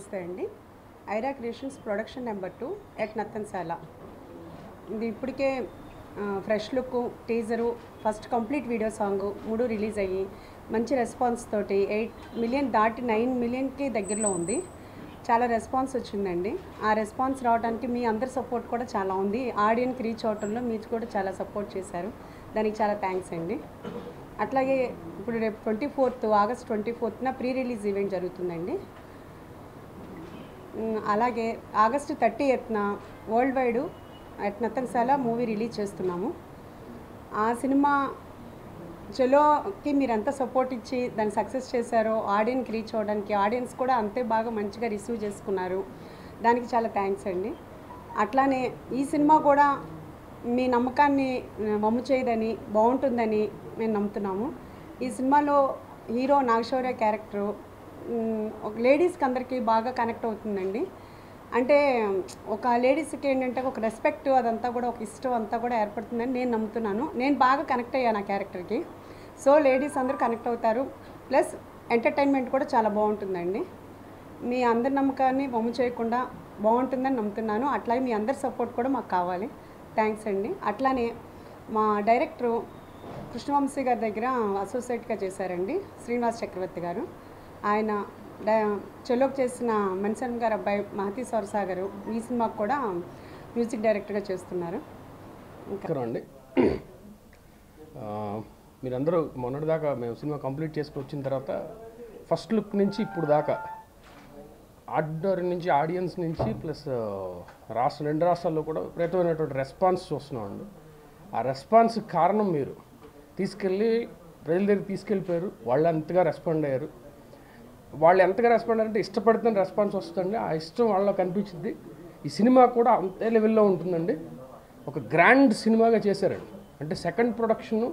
నమస్తే అండి Ira creations production number two at Narthanasala ఇది ఇప్పటికే fresh look teaser first complete video song మూడు రిలీజ్ అయ్యి మంచి రెస్పాన్స్ తోటి ఎయిట్ మిలియన్ దాటి నైన్ మిలియన్కి దగ్గరలో ఉంది చాలా రెస్పాన్స్ వచ్చిందండి ఆ రెస్పాన్స్ రావడానికి మీ అందరి సపోర్ట్ కూడా చాలా ఉంది ఆడియన్కి రీచ్ అవటంలో మీరు కూడా చాలా సపోర్ట్ చేశారు దానికి చాలా థ్యాంక్స్ అండి అట్లాగే ఇప్పుడు రేపు ట్వంటీ ఫోర్త్ ఆగస్ట్ ట్వంటీ ఫోర్త్న ప్రీ రిలీజ్ ఈవెంట్ జరుగుతుందండి ఉమ్, అలాగే ఆగస్టు థర్టీ ఎత్న worldwide at Narthanasala movie release చేస్తున్నాము ఆ సినిమా చలోకి మీరు ఎంత సపోర్ట్ ఇచ్చి దాన్ని సక్సెస్ చేశారో ఆడియన్కి రీచ్ అవ్వడానికి ఆడియన్స్ కూడా అంతే బాగా మంచిగా రిసీవ్ చేసుకున్నారు దానికి చాలా థ్యాంక్స్ అండి అట్లానే ఈ సినిమా కూడా మీ నమ్మకాన్ని ఆ, వమ్ము చేయదని బాగుంటుందని మేము నమ్ముతున్నాము ఈ సినిమాలో హీరో నాగశౌర్య క్యారెక్టరు మ్, ఒక లేడీస్కి అందరికీ బాగా కనెక్ట్ అవుతుందండి అంటే ఒక లేడీస్కి ఏంటంటే ఒక రెస్పెక్ట్ అదంతా కూడా ఒక ఇష్టం అంతా కూడా ఏర్పడుతుందని నేను నమ్ముతున్నాను నేను బాగా కనెక్ట్ అయ్యాను ఆ క్యారెక్టర్కి సో లేడీస్ అందరూ కనెక్ట్ అవుతారు ప్లస్ ఎంటర్టైన్మెంట్ కూడా చాలా బాగుంటుందండి మీ అందరి నమ్మకాన్ని వమ్ము చేయకుండా బాగుంటుందని నమ్ముతున్నాను అట్లాగే మీ అందరి సపోర్ట్ కూడా మాకు కావాలి థ్యాంక్స్ అండి అట్లానే మా డైరెక్టరు కృష్ణవంశీ గారి దగ్గర అసోసియేట్గా చేశారండి శ్రీనివాస్ చక్రవర్తి గారు ఆయన డ- చెలోకి చేసిన మణిశర్మ గారు అబ్బాయి మహతీ సొరసాగరు ఈ సినిమాకు కూడా మ్యూజిక్ డైరెక్టర్గా చేస్తున్నారు నమస్కారం అండి ఆ, మీరందరూ మొన్నటిదాకా మేము సినిమా కంప్లీట్ చేసుకుని వచ్చిన తర్వాత ఫస్ట్ లుక్ నుంచి ఇప్పుడు దాకా అవుట్డోర్ నుంచి ఆడియన్స్ నుంచి ప్లస్ రాష్ట్ర రెండు రాష్ట్రాల్లో కూడా విపరీతమైనటువంటి రెస్పాన్స్ చూస్తున్నాం అండి ఆ రెస్పాన్స్ కారణం మీరు తీసుకెళ్ళి ప్రజల దగ్గరికి తీసుకెళ్ళిపోయారు వాళ్ళు అంతగా రెస్పాండ్ అయ్యారు వాళ్ళు ఎంతగా రెస్పాండ్ అంటే ఇష్టపడుతున్న రెస్పాన్స్ వస్తుందండి ఆ ఇష్టం వాళ్ళలో కనిపించింది ఈ సినిమా కూడా అంతే లెవెల్లో ఉంటుందండి ఒక గ్రాండ్ సినిమాగా చేశారండి అంటే సెకండ్ ప్రొడక్షన్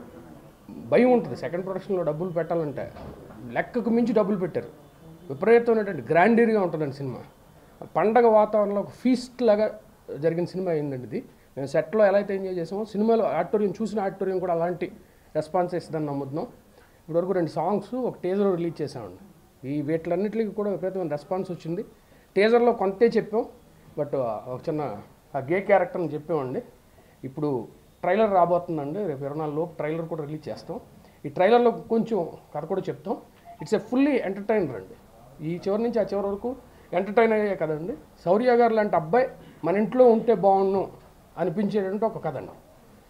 భయం ఉంటుంది సెకండ్ ప్రొడక్షన్లో డబ్బులు పెట్టాలంటే లెక్కకు మించి డబ్బులు పెట్టారు విపరీతమైనటువంటి గ్రాండీర్గా ఉంటుందండి సినిమా పండగ వాతావరణంలో ఒక ఫీస్ట్ లాగా జరిగిన సినిమా అయిందండి ఇది మేము సెట్లో ఎలా అయితే ఎంజాయ్ చేసామో సినిమాలో ఆడిటోరియం చూసిన ఆడిటోరియం కూడా అలాంటి రెస్పాన్స్ ఇస్తుందని నమ్ముతున్నాం ఇప్పటివరకు రెండు సాంగ్స్ ఒక టేజర్ రిలీజ్ చేసామండి ఈ వీటిలన్నిటికి కూడా విపరీతమైన రెస్పాన్స్ వచ్చింది టీజర్లో కొంతే చెప్పాం బట్ ఒక చిన్న ఆ గే క్యారెక్టర్ని చెప్పామండి ఇప్పుడు ట్రైలర్ రాబోతుందండి రేపు ఇరవై నాలుగు లోపు ట్రైలర్ కూడా రిలీజ్ చేస్తాం ఈ ట్రైలర్లో కొంచెం కథ కూడా చెప్తాం ఇట్స్ ఏ ఫుల్లీ ఎంటర్టైనర్ అండి ఈ చివరి నుంచి ఆ చివరి వరకు ఎంటర్టైన్ అయ్యే కదండి శౌర్య గారు లాంటి అబ్బాయి మన ఇంట్లో ఉంటే బాగుండు అనిపించేటంటే ఒక కథ అండి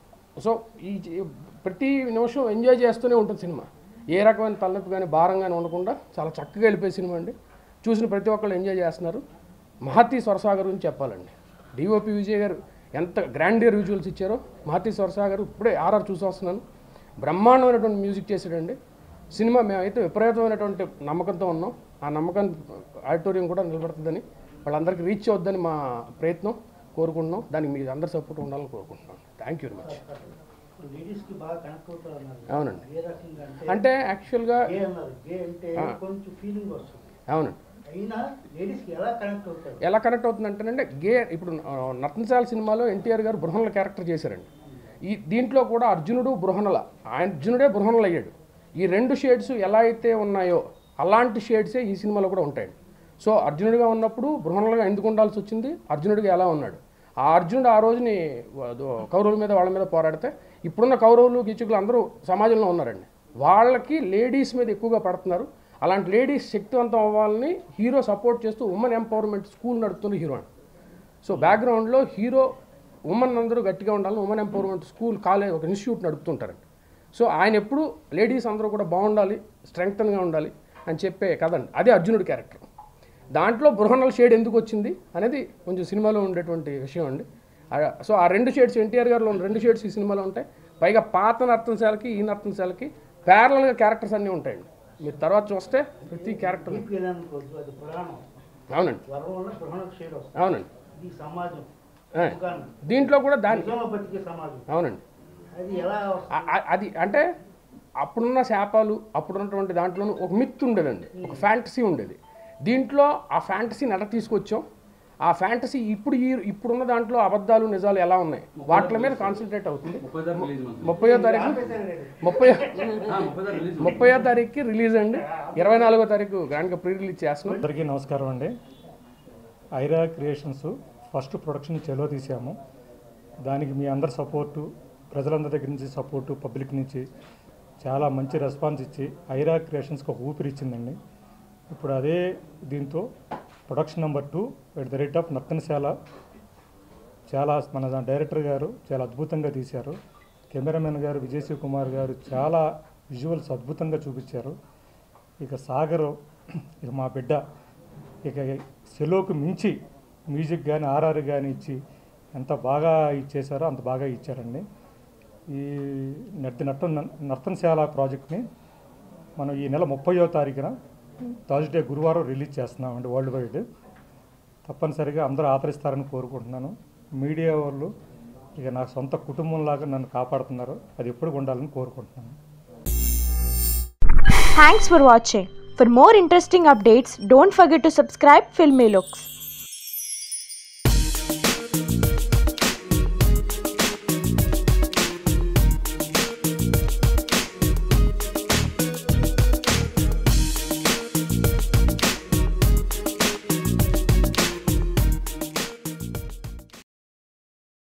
సో ఈ ఈ ప్రతి నిమిషం ఎంజాయ్ చేస్తూనే ఉంటుంది సినిమా ఏ రకమైన తలనొప్పి కానీ భారంగానే ఉండకుండా చాలా చక్కగా వెళ్ళిపోయే సినిమా అండి చూసిన ప్రతి ఒక్కళ్ళు ఎంజాయ్ చేస్తున్నారు మహతి స్వరసాగర్ గురించి చెప్పాలండి డిఓపి విజయ్ గారు ఎంత గ్రాండియర్ విజువల్స్ ఇచ్చారో మహతి స్వరసాగర్ ఇప్పుడే ఆర్ఆర్ చూసి వస్తున్నాను బ్రహ్మాండమైనటువంటి మ్యూజిక్ చేశాడండి సినిమా మేమైతే విపరీతమైనటువంటి నమ్మకంతో ఉన్నాం ఆ నమ్మకం ఆడిటోరియం కూడా నిలబడుతుందని వాళ్ళందరికీ రీచ్ అవుద్దని మా ప్రయత్నం కోరుకుంటున్నాం దానికి మీ అందరి సపోర్ట్ ఉండాలని కోరుకుంటున్నాం thank you very much ladies కి బాగా కనెక్ట్ అవుతారు అన్నారు అవునండి ఏ రకంగా అంటే అంటే యాక్చువల్గా గే అన్నారు గే అంటే ఆ. కొంచెం ఫీలింగ్ వస్తుంది అవునండి అయినా లేడీస్ కి ఎలా కనెక్ట్ అవుతారు ఎలా కనెక్ట్ అవుతుందంటేనంటే గే ఇప్పుడు ఆ, నర్తనశాల సినిమాలో ఎన్టీఆర్ గారు బృహణల క్యారెక్టర్ చేశారండి ఈ దీంట్లో కూడా అర్జునుడు బృహణల ఆయన అర్జునుడే బృహణలు అయ్యాడు ఈ రెండు షేడ్స్ ఎలా అయితే ఉన్నాయో అలాంటి షేడ్సే ఈ సినిమాలో కూడా ఉంటాయండి సో అర్జునుడిగా ఉన్నప్పుడు బృహణలుగా ఎందుకు ఉండాల్సి వచ్చింది అర్జునుడిగా ఎలా ఉన్నాడు ఆ అర్జునుడు ఆ రోజుని వ- కౌరవుల మీద వాళ్ళ మీద పోరాడితే ఇప్పుడున్న కౌరవులు గీచుకులు అందరూ సమాజంలో ఉన్నారండి వాళ్ళకి లేడీస్ మీద ఎక్కువగా పడుతున్నారు అలాంటి లేడీస్ శక్తివంతం అవ్వాలని హీరో సపోర్ట్ చేస్తూ ఉమెన్ ఎంపవర్మెంట్ స్కూల్ నడుపుతున్న హీరో అండి సో బ్యాక్గ్రౌండ్లో హీరో ఉమెన్ అందరూ గట్టిగా ఉండాలని ఉమెన్ ఎంపవర్మెంట్ స్కూల్ కాలేజ్ ఒక ఇన్స్టిట్యూట్ నడుపుతుంటారండి సో ఆయన ఎప్పుడు లేడీస్ అందరూ కూడా బాగుండాలి స్ట్రెంగ్తన్గా ఉండాలి అని చెప్పే కదండి అదే అర్జునుడి క్యారెక్టర్ దాంట్లో బృహణల షేడ్ ఎందుకు వచ్చింది అనేది కొంచెం సినిమాలో ఉండేటువంటి విషయం అండి ఆ- సో ఆ రెండు షేడ్స్ ఎన్టీఆర్ గారిలో ఉన్న రెండు షేడ్స్ ఈ సినిమాలో ఉంటాయి పైగా పాత నర్తనశాలకి ఈ నర్తనశాలకి ప్యారలల్గా క్యారెక్టర్స్ అన్నీ ఉంటాయండి మీరు తర్వాత చూస్తే ప్రతి క్యారెక్టర్ డీప్ వెళ్ళాలనుకోవద్దు అది పురాణం అవునండి వరం వల్ల పురాణకు షేడ్ వస్తుంది అవునండి ఇది సమాజం ఆ. అవగాహన. దీంట్లో కూడా దాని నిజంలో బతికే సమాజం అవునండి అది ఎలా వస్తుంది ఆ- ఆ- అది అంటే అప్పుడున్న శాపాలు అప్పుడున్నటువంటి దాంట్లోనూ ఒక మిత్ ఉండేదండి ఒక ఫ్యాంటసీ ఉండేది దీంట్లో ఆ ఫ్యాంటసీని ఎలా తీసుకొచ్చాం ఆ ఫ్యాంటసీ ఇప్పుడు ఈ ఇప్పుడున్న దాంట్లో అబద్ధాలు నిజాలు ఎలా ఉన్నాయి వాటి మీద కాన్సన్ట్రేట్ అవుతుంది ముప్పై తారీఖు రిలీజ్ మనకి. ముప్పయో తారీఖు ముప్పై ఆ, ముప్పై తారీఖు రిలీజ్ ముప్పయో తారీఖుకి రిలీజ్ అండి ఇరవై నాలుగో తారీఖు గ్రాండ్గా ప్రీ రిలీజ్ చేస్తున్నాం అందరికీ నమస్కారం అండి ఐరా క్రియేషన్స్ ఫస్ట్ ప్రొడక్షన్ చెలో తీసాము దానికి మీ అందరి సపోర్టు ప్రజలందరి దగ్గర నుంచి సపోర్టు పబ్లిక్ నుంచి చాలా మంచి రెస్పాన్స్ ఇచ్చి ఐరా క్రియేషన్స్కి ఒక ఊపిరి ఇచ్చిందండి ఇప్పుడు అదే దీంతో production number two at the rate of Narthanasala చాలా మన డైరెక్టర్ గారు చాలా అద్భుతంగా తీశారు కెమెరామెన్ గారు విజయశివ కుమార్ గారు చాలా విజువల్స్ అద్భుతంగా చూపించారు ఇక సాగర్ ఇక మా బిడ్డ ఇక సెలోకి మించి మ్యూజిక్ కానీ ఆర్ఆర్ కానీ ఇచ్చి ఎంత బాగా ఇచ్చేసారో అంత బాగా ఇచ్చారండి ఈ నర్త నర్తన్ నర్తనశాల ప్రాజెక్ట్ని మనం ఈ నెల ముప్పయో తారీఖున థర్స్డే గురువారం రిలీజ్ చేస్తున్నామండి వరల్డ్ వైడ్ తప్పనిసరిగా అందరూ ఆదరిస్తారని కోరుకుంటున్నాను మీడియా వాళ్ళు ఇక నా సొంత కుటుంబంలాగా నన్ను కాపాడుతున్నారు అది ఎప్పుడు ఉండాలని కోరుకుంటున్నాను Thanks for watching. For more interesting updates, don't forget to subscribe Filmy Looks.